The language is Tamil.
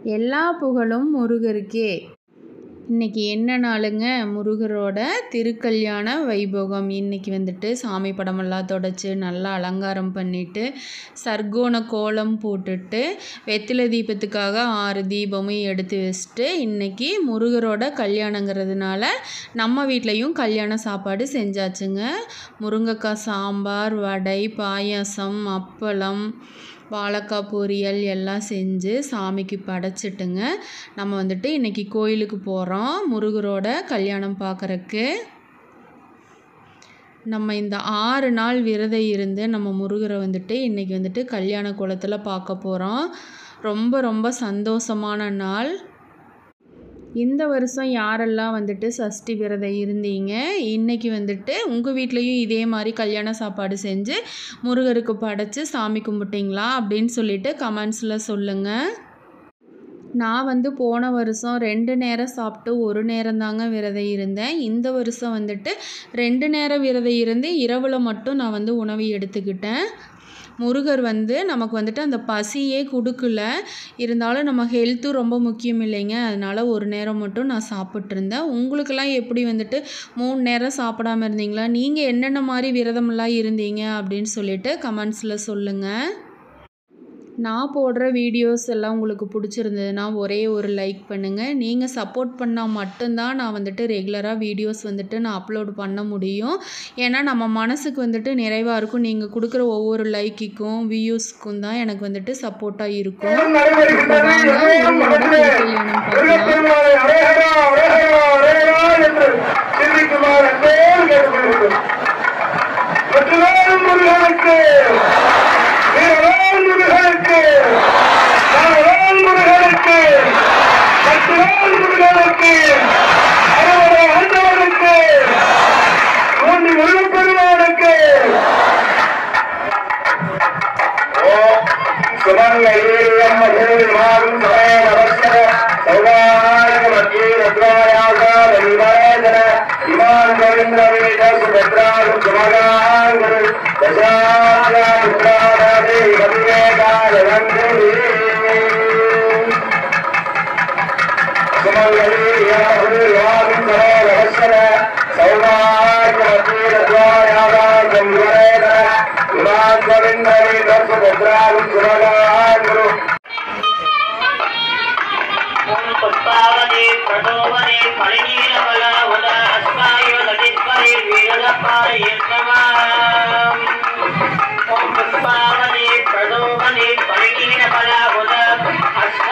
எல்லா புகழும் முருகருக்கே இன்றைக்கி என்ன நாளுங்க முருகரோட திருக்கல்யாண வைபோகம் இன்றைக்கி வந்துட்டு சாமி படமெல்லாம் தொடச்சி நல்லா அலங்காரம் பண்ணிவிட்டு சர்க்கோண கோலம் போட்டுட்டு வெத்திலை தீபத்துக்காக ஆறு தீபமும் எடுத்து வச்சுட்டு இன்றைக்கி முருகரோட கல்யாணங்கிறதுனால நம்ம வீட்லேயும் கல்யாண சாப்பாடு செஞ்சாச்சுங்க முருங்கைக்காய் சாம்பார் வடை பாயாசம் அப்பளம் வாழைக்காய் பொரியல் எல்லாம் செஞ்சு சாமிக்கு படைச்சிட்டுங்க நம்ம வந்துட்டு இன்றைக்கி கோயிலுக்கு போகிறோம் முருகரோட கல்யாணம் பார்க்குறக்கு நம்ம இந்த ஆறு நாள் விரதம் இருந்து நம்ம முருகரை வந்துட்டு இன்றைக்கி வந்துட்டு கல்யாண குளத்தில் பார்க்க போகிறோம் ரொம்ப ரொம்ப சந்தோஷமான நாள் இந்த வருஷம் யாரெல்லாம் வந்துட்டு சஷ்டி விரதம் இருந்தீங்க இன்றைக்கி வந்துட்டு உங்கள் வீட்லேயும் இதே மாதிரி கல்யாண சாப்பாடு செஞ்சு முருகருக்கு படைச்சி சாமி கும்பிட்டிங்களா அப்படின்னு சொல்லிட்டு கமெண்ட்ஸில் சொல்லுங்கள் நான் வந்து போன வருஷம் ரெண்டு நேரம் சாப்பிட்டு ஒரு நேரம் தாங்க விரதம் இருந்தேன் இந்த வருஷம் வந்துட்டு ரெண்டு நேரம் விரதம் இருந்து இரவில் மட்டும் நான் வந்து உணவு எடுத்துக்கிட்டேன் முருகர் வந்து நமக்கு வந்துட்டு அந்த பசியே கொடுக்கல இருந்தாலும் நம்ம ஹெல்த்தும் ரொம்ப முக்கியம் இல்லைங்க அதனால் ஒரு நேரம் மட்டும் நான் சாப்பிட்ருந்தேன் உங்களுக்கெல்லாம் எப்படி வந்துட்டு மூணு நேரம் சாப்பிடாம இருந்தீங்களா நீங்கள் என்னென்ன மாதிரி விரதமெல்லாம் இருந்தீங்க அப்படின்னு சொல்லிட்டு கமெண்ட்ஸில் சொல்லுங்கள் நான் போடுற வீடியோஸ் எல்லாம் உங்களுக்கு பிடிச்சிருந்ததுன்னா ஒரே ஒரு லைக் பண்ணுங்கள் நீங்கள் சப்போர்ட் பண்ணால் மட்டும்தான் நான் வந்துட்டு ரெகுலராக வீடியோஸ் வந்துட்டு நான் அப்லோட் பண்ண முடியும் ஏன்னா நம்ம மனசுக்கு வந்துட்டு நிறைவாக இருக்கும் நீங்கள் கொடுக்குற ஒவ்வொரு லைக்குக்கும் வியூஸ்க்கும் தான் எனக்கு வந்துட்டு சப்போர்ட்டாக இருக்கும் இப்போ வாங்க முருகரோட திருக்கல்யாணம் பார்க்கலாம் முருகனுக்கு வீரவேல் முருகனுக்கு நாகவேல் முருகனுக்கு சக்திவேல் முருகனுக்கு அறுவடை ஆண்டவனுக்கு மூன்று முருகப்பெருமானுக்கு சுமங்கலீயம் மகிழ்வாரும் சமய நமஸ்கர சௌகாரிக மத்தியே ரத்னாயாச ரவிவாதன இமான் கோவிந்த வேத சுபத்ராகும் சுமகாங்குரு தசாரா புத்ராதே கவிவேகாலவந்தே சுமங்கலீயம் சமய நமஸ்கர சௌகாரிக மத்தியே ரத்னாயாச ரவிவாதன இமான் கோவிந்த வேத சுபத்ராகும் சுமகாங்குரு पुष्पावने प्रदोवने फलिनीलबला उद अस्माय ललित्परे वीरलपाय नमः ॐ पुष्पावने प्रदोवने फलिनीलबला उद